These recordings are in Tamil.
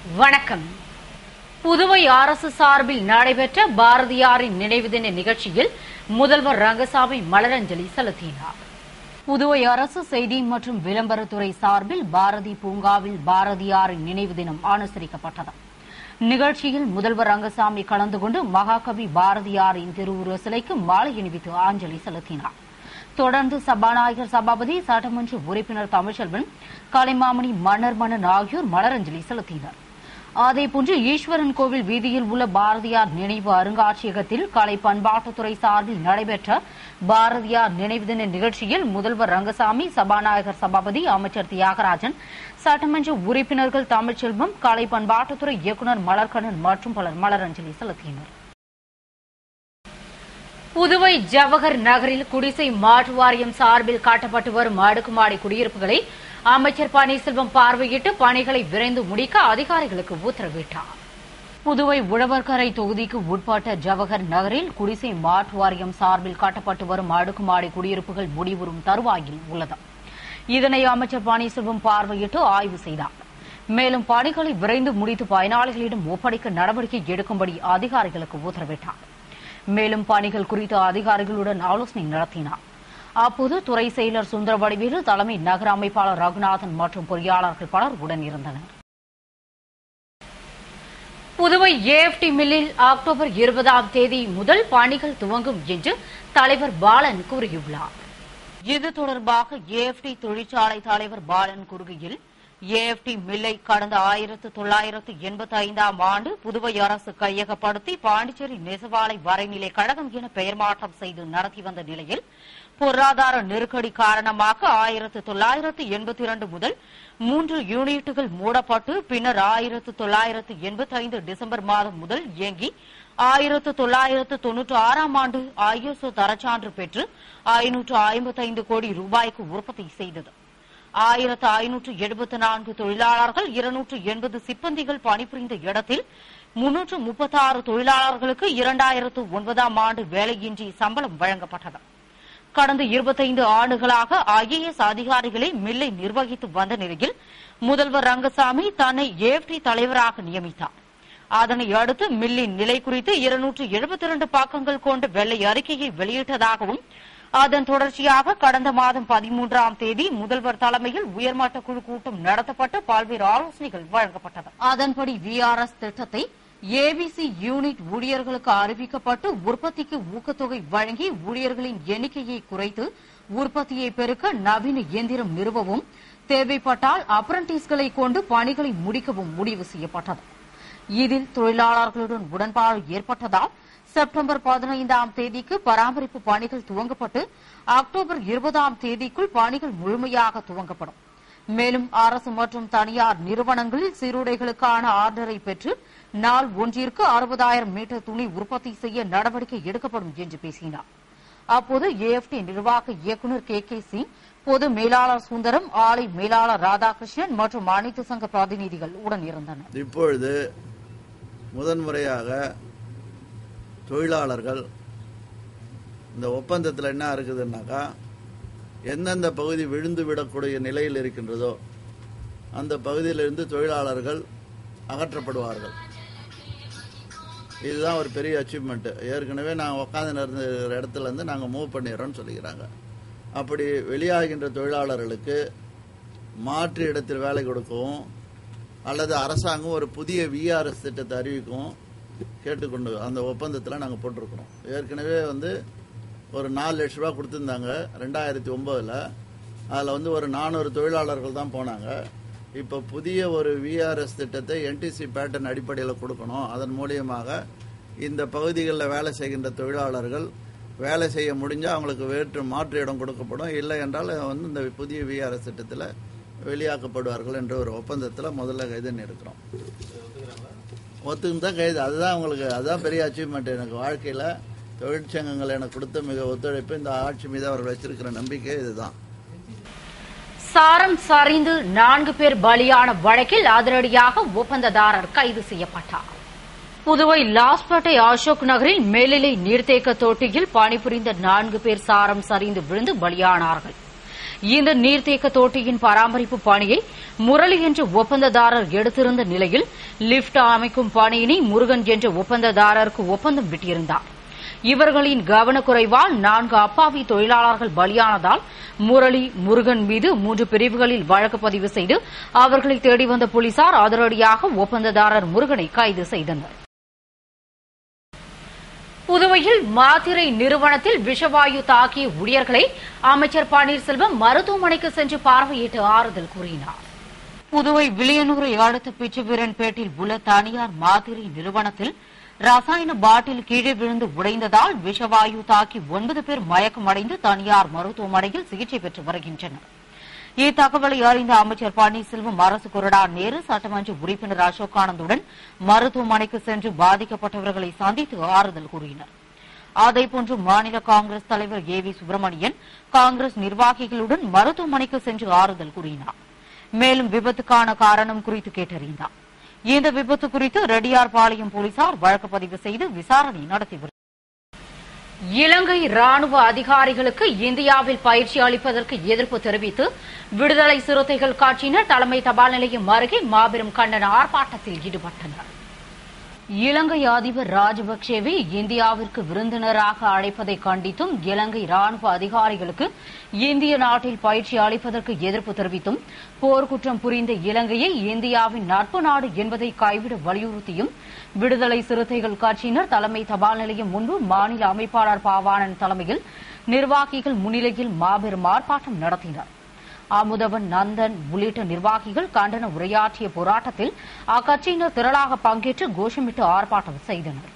வணக்கம் புதுவை அரசு சார்பில் நடைபெற்ற பாரதியாரின் நினைவு தின நிகழ்ச்சியில் முதல்வர் ரங்கசாமி மலரஞ்சலி செலுத்தினார் புதுவை அரசு செய்தி மற்றும் விளம்பரத்துறை சார்பில் பாரதி பூங்காவில் பாரதியாரின் நினைவு தினம் அனுசரிக்கப்பட்டது நிகழ்ச்சியில் முதல்வர் ரங்கசாமி கலந்து கொண்டு மகாகவி பாரதியாரின் திருவுருவ சிலைக்கு மாலை அணிவித்து அஞ்சலி செலுத்தினார் தொடர்ந்து சபாநாயகர் சபாபதி சட்டமன்ற உறுப்பினர் தமிழ்ச்செல்வன் கலைமாமணி மன்னர் மன்னன் ஆகியோர் மலரஞ்சலி செலுத்தினர் அதேபோன்று ஈஸ்வரன் கோவில் வீதியில் உள்ள பாரதியார் நினைவு அருங்காட்சியகத்தில் கலை பண்பாட்டுத்துறை சார்பில் நடைபெற்ற பாரதியார் நினைவு தின நிகழ்ச்சியில் முதல்வர் ரங்கசாமி சபாநாயகர் சபாபதி அமைச்சர் தியாகராஜன் சட்டமன்ற உறுப்பினர்கள் தமிழ்ச்செல்வம் கலை பண்பாட்டுத்துறை இயக்குநர் மலர்கண்ணன் மற்றும் பலர் மலரஞ்சலி செலுத்தினர் புதுவை ஜவஹர் நகரில் குடிசை மாற்று வாரியம் சார்பில் காட்டப்பட்டு வரும் அடுக்குமாடி குடியிருப்புகளை அமைச்சர் பன்னீர்செல்வம் பார்வையிட்டு பணிகளை விரைந்து முடிக்க அதிகாரிகளுக்கு உத்தரவிட்டார் புதுவை உழவர்கரை தொகுதிக்கு உட்பட்ட ஜவஹர் நகரில் குடிசை மாற்று வாரியம் சார்பில் காட்டப்பட்டு வரும் அடுக்குமாடி குடியிருப்புகள் முடிவுறும் தருவாயில் உள்ளது இதனை அமைச்சர் பன்னீர்செல்வம் பார்வையிட்டு ஆய்வு செய்தார் மேலும் பணிகளை விரைந்து முடித்து பயனாளிகளிடம் ஒப்படைக்க நடவடிக்கை எடுக்கும்படி அதிகாரிகளுக்கு உத்தரவிட்டார் மேலும் பணிகள் குறித்து அதிகாரிகளுடன் ஆலோசனை நடத்தினார் அப்போது துறை செயலர் சுந்தர வடிவேலு தலைமை நகர அமைப்பாளர் ரகுநாதன் மற்றும் பொறியாளர்கள் பலர் உடன் இருந்தனர் புதுவை ஏஎஃப்டி மில்லில் அக்டோபர் இருபதாம் தேதி முதல் பணிகள் துவங்கும் என்று தலைவர் பாலன் கூறியுள்ளார் இது தொடர்பாக ஏஎஃப்டி தொழிற்சாலை தலைவர் பாலன் கூறுகையில் ஏஎஃப்டி மில்லை கடந்த ஆயிரத்து தொள்ளாயிரத்து எண்பத்தி ஐந்தாம் ஆண்டு புதுவை அரசு கையகப்படுத்தி பாண்டிச்சேரி நெசவாலை வரைநிலை கழகம் என பெயர் மாற்றம் செய்து நடத்தி வந்த நிலையில் பொருளாதார நெருக்கடி காரணமாக ஆயிரத்து தொள்ளாயிரத்து எண்பத்தி இரண்டு முதல் மூன்று யூனிட்டுகள் மூடப்பட்டு பின்னர் ஆயிரத்து தொள்ளாயிரத்து எண்பத்தி ஐந்து டிசம்பர் மாதம் முதல் இயங்கி ஆயிரத்து தொள்ளாயிரத்து தொன்னூற்று ஆறாம் ஆண்டு ஐஎஸ்ஓ தரச்சான்று பெற்று ஐநூற்று ஐம்பத்தைந்து கோடி ரூபாய்க்கு உற்பத்தி செய்தது ஆயிரத்து ஐநூற்று எழுபத்தி நான்கு தொழிலாளர்கள் இருநூற்று எண்பது சிப்பந்திகள் பணிபுரிந்த இடத்தில் முன்னூற்று முப்பத்தாறு தொழிலாளர்களுக்கு இரண்டாயிரத்து ஒன்பதாம் ஆண்டு வேலையின்றி சம்பளம் வழங்கப்பட்டது கடந்த இருபத்தைந்து ஆண்டுகளாக ஐஏஎஸ் அதிகாரிகளை மில்லை நிர்வகித்து வந்த நிலையில் முதல்வர் ரங்கசாமி தன்னை ஏஎஃப்டி தலைவராக நியமித்தார் அதனை அடுத்து மில்லின் நிலை குறித்து இருநூற்று எழுபத்தி இரண்டு பக்கங்கள் கொண்ட வெள்ளை அறிக்கையை வெளியிட்டதாகவும் அதன் தொடர்ச்சியாக கடந்த மாதம் பதிமூன்றாம் தேதி முதல்வர் தலைமையில் உயர்மட்ட குழு கூட்டம் நடத்தப்பட்டு பல்வேறு ஆலோசனைகள் வழங்கப்பட்டது அதன்படி விஆர்எஸ் திட்டத்தை ஏபிசி யூனிட் ஊழியர்களுக்கு அறிவிக்கப்பட்டு உற்பத்திக்கு ஊக்கத்தொகை வழங்கி ஊழியர்களின் எண்ணிக்கையை குறைத்து உற்பத்தியை பெருக்க நவீன இயந்திரம் நிறுவவும் தேவைப்பட்டால் அப்ரண்டிஸ்களை கொண்டு பணிகளை முடிக்கவும் முடிவு செய்யப்பட்டது இதில் தொழிலாளர்களுடன் உடன்பாடு ஏற்பட்டதால் செப்டம்பர் பதினைந்தாம் தேதிக்கு பராமரிப்பு பணிகள் துவங்கப்பட்டு அக்டோபர் இருபதாம் தேதிக்குள் பணிகள் முழுமையாக துவங்கப்படும் மேலும் அரசு மற்றும் தனியார் நிறுவனங்களில் சீருடைகளுக்கான ஆர்டரை பெற்று நாள் ஒன்றிற்கு அறுபதாயிரம் மீட்டர் துணி உற்பத்தி செய்ய நடவடிக்கை எடுக்கப்படும் என்று பேசினார் அப்போது ஏஎஃப்டி நிர்வாக இயக்குநர் கே கே சிங் பொது மேலாளர் சுந்தரம் ஆலை மேலாளர் ராதாகிருஷ்ணன் மற்றும் அனைத்து சங்க பிரதிநிதிகள் உடன் இருந்தனர் இப்பொழுது முதன்முறையாக தொழிலாளர்கள் இந்த ஒப்பந்தத்தில் என்ன இருக்குதுன்னாக்கா எந்தெந்த பகுதி விழுந்து விடக்கூடிய நிலையில் இருக்கின்றதோ அந்த பகுதியிலிருந்து தொழிலாளர்கள் அகற்றப்படுவார்கள் இதுதான் ஒரு பெரிய அச்சீவ்மெண்ட்டு ஏற்கனவே நாங்கள் உட்காந்து இருந்த இடத்துல இருந்து நாங்கள் மூவ் பண்ணிடுறோம்னு சொல்லிக்கிறாங்க அப்படி வெளியாகின்ற தொழிலாளர்களுக்கு மாற்று இடத்தில் வேலை கொடுக்கவும் அல்லது அரசாங்கம் ஒரு புதிய விஆர்எஸ் திட்டத்தை அறிவிக்கவும் கேட்டுக்கொண்டு அந்த ஒப்பந்தத்தில் நாங்கள் போட்டிருக்கிறோம் ஏற்கனவே வந்து ஒரு நாலு லட்ச ரூபா கொடுத்துருந்தாங்க ரெண்டாயிரத்தி ஒம்போதில் அதில் வந்து ஒரு நானூறு தொழிலாளர்கள் தான் போனாங்க இப்போ புதிய ஒரு விஆர்எஸ் திட்டத்தை என்டிசி பேட்டர்ன் அடிப்படையில் கொடுக்கணும் அதன் மூலியமாக இந்த பகுதிகளில் வேலை செய்கின்ற தொழிலாளர்கள் வேலை செய்ய முடிஞ்சால் அவங்களுக்கு வேற்று மாற்று இடம் கொடுக்கப்படும் இல்லை என்றால் வந்து இந்த புதிய விஆர்எஸ் திட்டத்தில் வெளியாக்கப்படுவார்கள் என்ற ஒரு ஒப்பந்தத்தில் முதல்ல கைது இருக்கிறோம் ஒத்துக்கு தான் கைது அதுதான் உங்களுக்கு அதுதான் பெரிய அச்சீவ்மெண்ட் எனக்கு வாழ்க்கையில் தொழிற்சங்கங்கள் எனக்கு கொடுத்த மிக ஒத்துழைப்பு இந்த ஆட்சி மீது அவர்கள் வச்சிருக்கிற நம்பிக்கை இதுதான் சாரம் சரிந்து நான்கு பேர் பலியான வழக்கில் அதிரடியாக ஒப்பந்ததாரர் கைது செய்யப்பட்டார் புதுவை லாஸ்பேட்டை அசோக் நகரில் மேல்நிலை நீர்த்தேக்க தொட்டியில் பணிபுரிந்த நான்கு பேர் சாரம் சரிந்து விழுந்து பலியானார்கள் இந்த நீர்த்தேக்க தொட்டியின் பராமரிப்பு பணியை முரளி என்ற ஒப்பந்ததாரர் எடுத்திருந்த நிலையில் லிப்ட் அமைக்கும் பணியினை முருகன் என்ற ஒப்பந்ததாரருக்கு ஒப்பந்தம் விட்டிருந்தார் இவர்களின் கவனக்குறைவால் நான்கு அப்பாவி தொழிலாளர்கள் பலியானதால் முரளி முருகன் மீது மூன்று பிரிவுகளில் வழக்கு பதிவு செய்து அவர்களை தேடி வந்த போலீசார் அதிரடியாக ஒப்பந்ததாரர் முருகனை கைது செய்தனர் புதுவையில் மாத்திரை நிறுவனத்தில் விஷவாயு தாக்கிய ஊழியர்களை அமைச்சர் பன்னீர்செல்வம் மருத்துவமனைக்கு சென்று பார்வையிட்டு ஆறுதல் கூறினார் புதுவை வில்லியனூரை அடுத்த பிச்சுவீரன்பேட்டில் உள்ள தனியார் மாத்திரை நிறுவனத்தில் ரசாயன பாட்டில் கீழே விழுந்து உடைந்ததால் விஷவாயு தாக்கி ஒன்பது பேர் மயக்கமடைந்து தனியார் மருத்துவமனையில் சிகிச்சை பெற்று வருகின்றனர் இத்தகவலை அறிந்த அமைச்சர் பன்னீர்செல்வம் அரசு கொறடா நேரு சட்டமன்ற உறுப்பினர் அசோக் ஆனந்துடன் மருத்துவமனைக்கு சென்று பாதிக்கப்பட்டவர்களை சந்தித்து ஆறுதல் கூறினர் அதேபோன்று மாநில காங்கிரஸ் தலைவர் ஏ வி சுப்பிரமணியன் காங்கிரஸ் நிர்வாகிகளுடன் மருத்துவமனைக்கு சென்று ஆறுதல் கூறினார் மேலும் விபத்துக்கான காரணம் குறித்து கேட்டறிந்தார் இந்த விபத்து குறித்து ரெட்டியார்பாளையம் போலீசார் வழக்கு பதிவு செய்து விசாரணை நடத்தி வருகின்றனர் இலங்கை ராணுவ அதிகாரிகளுக்கு இந்தியாவில் பயிற்சி அளிப்பதற்கு எதிர்ப்பு தெரிவித்து விடுதலை சிறுத்தைகள் கட்சியினர் தலைமை தபால் நிலையம் அருகே மாபெரும் கண்டன ஆர்ப்பாட்டத்தில் ஈடுபட்டனர் இலங்கை அதிபர் ராஜபக்சேவை இந்தியாவிற்கு விருந்தினராக அழைப்பதை கண்டித்தும் இலங்கை ராணுவ அதிகாரிகளுக்கு இந்திய நாட்டில் பயிற்சி அளிப்பதற்கு எதிர்ப்பு தெரிவித்தும் போர்க்குற்றம் புரிந்த இலங்கையை இந்தியாவின் நட்பு நாடு என்பதை கைவிட வலியுறுத்தியும் விடுதலை சிறுத்தைகள் கட்சியினர் தலைமை தபால் நிலையம் முன்பு மாநில அமைப்பாளர் பாவாணன் தலைமையில் நிர்வாகிகள் முன்னிலையில் மாபெரும் ஆர்ப்பாட்டம் நடத்தினர் அமுதவன் நந்தன் உள்ளிட்ட நிர்வாகிகள் கண்டன உரையாற்றிய போராட்டத்தில் அக்கட்சியினர் திரளாக பங்கேற்று கோஷமிட்டு ஆர்ப்பாட்டம் செய்தனர்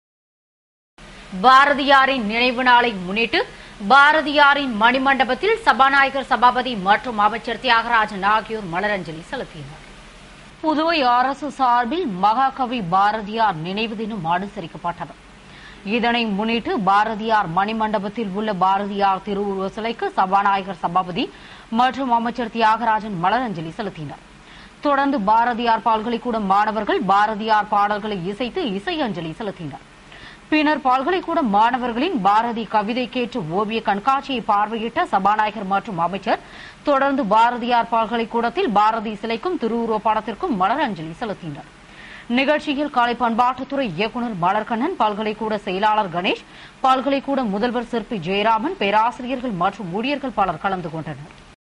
பாரதியாரின் நினைவு நாளை முன்னிட்டு பாரதியாரின் மணிமண்டபத்தில் சபாநாயகர் சபாபதி மற்றும் அமைச்சர் தியாகராஜன் ஆகியோர் மலரஞ்சலி செலுத்தினர் புதுவை அரசு சார்பில் மகாகவி பாரதியார் நினைவு தினம் அனுசரிக்கப்பட்டது இதனை முன்னிட்டு பாரதியார் மணிமண்டபத்தில் உள்ள பாரதியார் திருவுருவ சிலைக்கு சபாநாயகர் சபாபதி மற்றும் அமைச்சர் தியாகராஜன் மலரஞ்சலி செலுத்தினர் தொடர்ந்து பாரதியார் பல்கலைக்கூடம் மாணவர்கள் பாரதியார் பாடல்களை இசைத்து இசை அஞ்சலி செலுத்தினர் பின்னர் பல்கலைக்கூட மாணவர்களின் பாரதி கவிதை கேட்டு ஓவிய கண்காட்சியை பார்வையிட்ட சபாநாயகர் மற்றும் அமைச்சர் தொடர்ந்து பாரதியார் பல்கலைக்கூடத்தில் பாரதி சிலைக்கும் திருவுருவ படத்திற்கும் மலரஞ்சலி செலுத்தினர் நிகழ்ச்சியில் கலை பண்பாட்டுத்துறை இயக்குநர் மலர்கண்ணன் பல்கலைக்கூட செயலாளர் கணேஷ் பல்கலைக்கூட முதல்வர் சிற்பி ஜெயராமன் பேராசிரியர்கள் மற்றும் ஊழியர்கள் பலர் கலந்து கொண்டனர்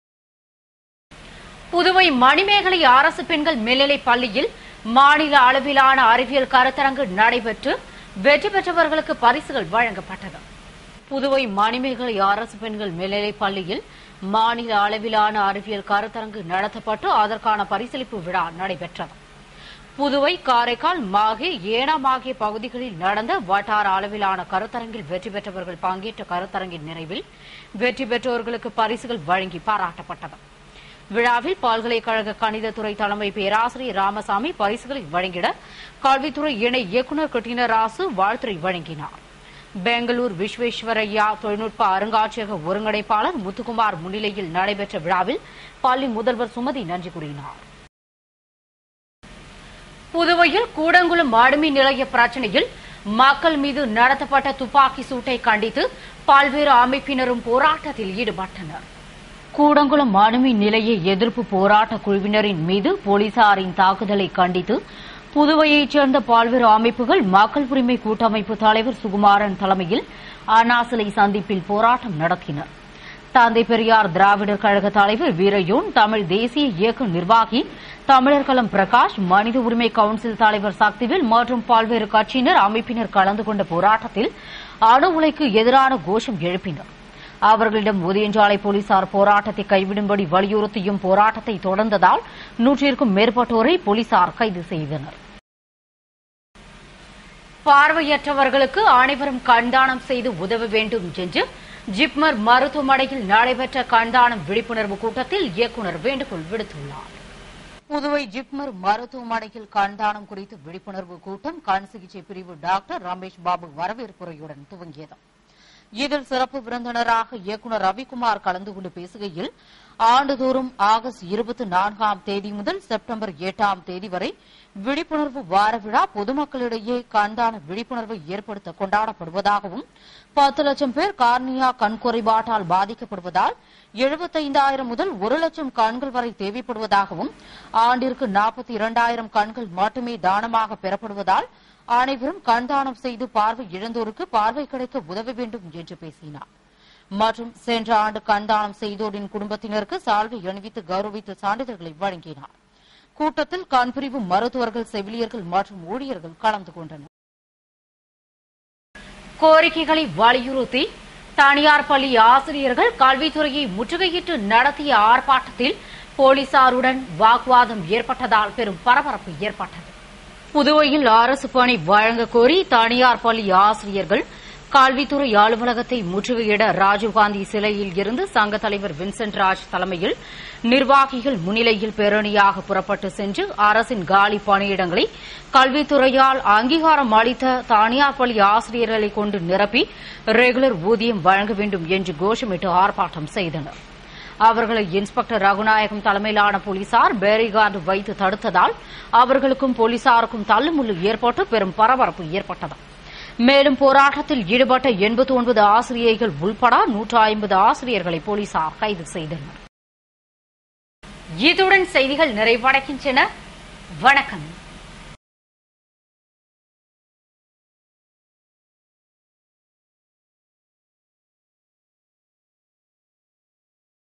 புதுவை மணிமேகலை அரசு பெண்கள் மேல்நிலைப் பள்ளியில் மாநில அளவிலான அறிவியல் கருத்தரங்கு நடைபெற்று வெற்றி பெற்றவர்களுக்கு பரிசுகள் வழங்கப்பட்டது புதுவை மணிமேகலை அரசு பெண்கள் மேல்நிலைப் பள்ளியில் மாநில அளவிலான அறிவியல் கருத்தரங்கு நடத்தப்பட்டு அதற்கான பரிசளிப்பு விழா நடைபெற்றது புதுவை காரைக்கால் மாகே ஏனாம் ஆகிய பகுதிகளில் நடந்த வட்டார அளவிலான கருத்தரங்கில் வெற்றி பெற்றவர்கள் பங்கேற்ற கருத்தரங்கின் நிறைவில் வெற்றி பெற்றோர்களுக்கு பரிசுகள் வழங்கி பாராட்டப்பட்டது விழாவில் பல்கலைக்கழக கணிதத்துறை தலைமை பேராசிரியர் ராமசாமி பரிசுகளை வழங்கிட கல்வித்துறை இணை இயக்குநர் கிருட்டினராசு வாழ்த்துரை வழங்கினார் பெங்களூர் விஸ்வேஸ்வரய்யா தொழில்நுட்ப அருங்காட்சியக ஒருங்கிணைப்பாளர் முத்துக்குமார் முன்னிலையில் நடைபெற்ற விழாவில் பள்ளி முதல்வர் சுமதி நன்றி கூறினார் புதுவையில் கூடங்குளம் அணுமின் நிலைய பிரச்சினையில் மக்கள் மீது நடத்தப்பட்ட துப்பாக்கி சூட்டை கண்டித்து பல்வேறு அமைப்பினரும் போராட்டத்தில் ஈடுபட்டனர் கூடங்குளம் அணுமின் நிலைய எதிர்ப்பு போராட்ட குழுவினரின் மீது போலீசாரின் தாக்குதலை கண்டித்து புதுவையைச் சேர்ந்த பல்வேறு அமைப்புகள் மக்கள் உரிமை கூட்டமைப்பு தலைவர் சுகுமாரன் தலைமையில் அண்ணா சிலை சந்திப்பில் போராட்டம் நடத்தினர் தந்தை பெரியார் திராவிடர் கழக தலைவர் வீரயோன் தமிழ் தேசிய இயக்க நிர்வாகி தமிழர் களம் பிரகாஷ் மனித உரிமை கவுன்சில் தலைவர் சக்திவேல் மற்றும் பல்வேறு கட்சியினர் அமைப்பினர் கலந்து கொண்ட போராட்டத்தில் அணு உலைக்கு எதிரான கோஷம் எழுப்பினர் அவர்களிடம் உதயஞ்சாலை போலீசார் போராட்டத்தை கைவிடும்படி வலியுறுத்தியும் போராட்டத்தை தொடர்ந்ததால் நூற்றிற்கும் மேற்பட்டோரை போலீசார் கைது செய்தனர் பார்வையற்றவர்களுக்கு அனைவரும் கண்தானம் செய்து உதவ வேண்டும் என்று ஜிப்மர் மருத்துவமனையில் நடைபெற்ற கண்தானம் விழிப்புணர்வு கூட்டத்தில் இயக்குநர் வேண்டுகோள் விடுத்துள்ளார் புதுவை ஜிப்மர் மருத்துவமனையில் கண்தானம் குறித்து விழிப்புணர்வு கூட்டம் கண் சிகிச்சை பிரிவு டாக்டர் ரமேஷ் பாபு வரவேற்புரையுடன் துவங்கியது இதில் சிறப்பு விருந்தினராக இயக்குநர் ரவிக்குமார் கலந்து கொண்டு பேசுகையில் ஆண்டுதோறும் ஆகஸ்ட் இருபத்தி நான்காம் தேதி முதல் செப்டம்பர் எட்டாம் தேதி வரை விழிப்புணர்வு வார விழா பொதுமக்களிடையே கண்தான விழிப்புணர்வை ஏற்படுத்த கொண்டாடப்படுவதாகவும் பத்து லட்சம் பேர் கார்னியா கண் குறைபாட்டால் பாதிக்கப்படுவதால் எழுபத்தைந்தாயிரம் முதல் ஒரு லட்சம் கண்கள் வரை தேவைப்படுவதாகவும் ஆண்டிற்கு நாற்பத்தி இரண்டாயிரம் கண்கள் மட்டுமே தானமாக பெறப்படுவதால் அனைவரும் கண்தானம் செய்து பார்வை இழந்தோருக்கு பார்வை கிடைக்க உதவ வேண்டும் என்று பேசினார் மற்றும் சென்ற ஆண்டு கண்தானம் செய்தோரின் குடும்பத்தினருக்கு சால்வை அணிவித்து கௌரவித்து சான்றிதழ்களை வழங்கினார் கூட்டத்தில் கண்பிரிவு மருத்துவர்கள் செவிலியர்கள் மற்றும் ஊழியர்கள் கலந்து கொண்டனர் கோரிக்கைகளை வலியுறுத்தி தனியார் பள்ளி ஆசிரியர்கள் கல்வித்துறையை முற்றுகையிட்டு நடத்திய ஆர்ப்பாட்டத்தில் போலீசாருடன் வாக்குவாதம் ஏற்பட்டதால் பெரும் பரபரப்பு ஏற்பட்டது புதுவையில் அரசு பணி வழங்க கோரி தனியார் பள்ளி ஆசிரியர்கள் கல்வித்துறை அலுவலகத்தை முற்றுகையிட ராஜீவ்காந்தி சிலையில் இருந்து சங்க தலைவர் வின்சென்ட் ராஜ் தலைமையில் நிர்வாகிகள் முன்னிலையில் பேரணியாக புறப்பட்டு சென்று அரசின் காலி பணியிடங்களை கல்வித்துறையால் அங்கீகாரம் அளித்த தனியார் பள்ளி ஆசிரியர்களை கொண்டு நிரப்பி ரெகுலர் ஊதியம் வழங்க வேண்டும் என்று கோஷமிட்டு ஆர்ப்பாட்டம் செய்தனர் அவர்களை இன்ஸ்பெக்டர் ரகுநாயகம் தலைமையிலான போலீசார் பேரிகார்டு வைத்து தடுத்ததால் அவர்களுக்கும் போலீசாருக்கும் தள்ளுமுள்ளு ஏற்பட்டு பெரும் பரபரப்பு ஏற்பட்டது மேலும் போராட்டத்தில் ஈடுபட்ட எண்பத்தி ஒன்பது ஆசிரியர்கள் உள்பட நூற்று ஐம்பது ஆசிரியர்களை போலீசார் கைது செய்தனர் இத்துடன் செய்திகள் நிறைவடைகின்றன வணக்கம்